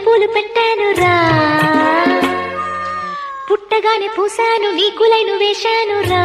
పూలు పెట్టాను రా పుట్టగానే పూసాను నీకులైన వేశాను రా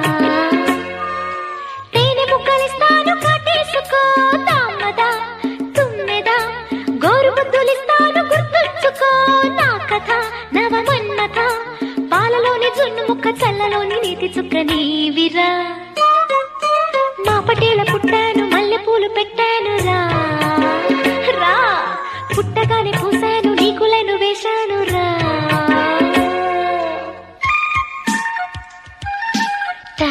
తేనె ముక్కలిస్తాను కట్టేసుకో తామదా తుమ్మెదా గోరు ముద్దులిస్తాను గుర్తుంచుకో నా కథ నవ మన్మథ పాలలోని జున్ను ముక్క చల్లలోని నీతి చుక్క నీవిరా మా పటేల పుట్టాను మల్లె పూలు పెట్టాను రా రా పుట్టగానే పూసాను నీకులను వేశాను రా తా,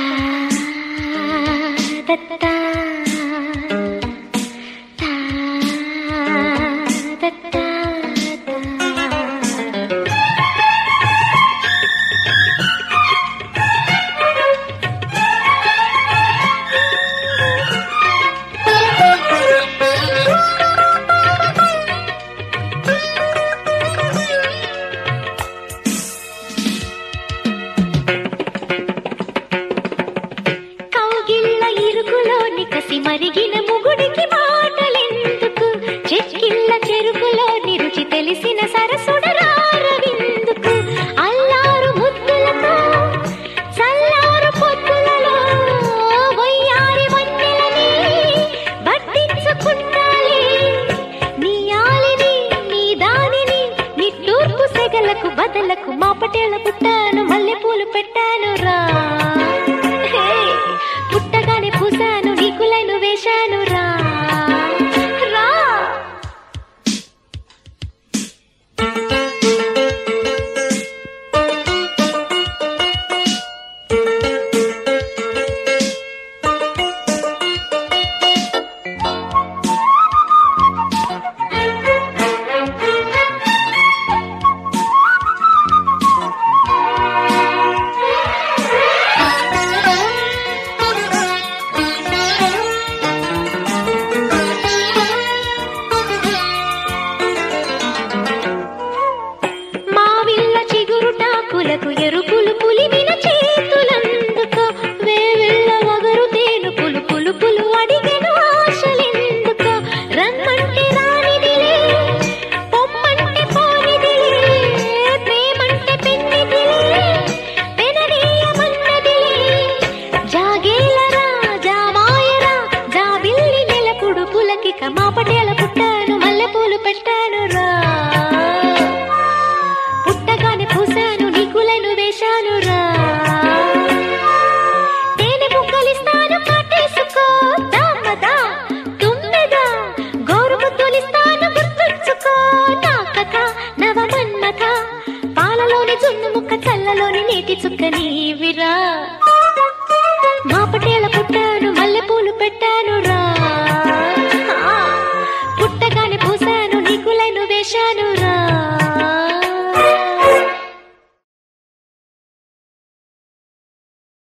దత్తా, తా, దత్తా, తా. కౌగిళ్ళ ఇరుకులోని కసి మరిగిన ముగుడికి మాటలెందుకు చెక్కిళ్ళ చెరుకులోని రుచి తెలిసిన సరసుడరారవిందుకు అల్లారు ముద్దులతో చల్లారు పొద్దులలో వయ్యారి వన్నెలని బట్టించుకుంటాలే నీ ఆలిని నీ దానిని నీ తూర్పు సెగలకు బదలకు మా పటేల పుట్టాను మల్లె పూలు పెట్టాను రా హే, పుట్టగానే పూసాను నీకులైన వేశాను రా రా మావిళ్ళ చిగురుటాకులకు ఎరుపులు పులిమిన చేతులందుకో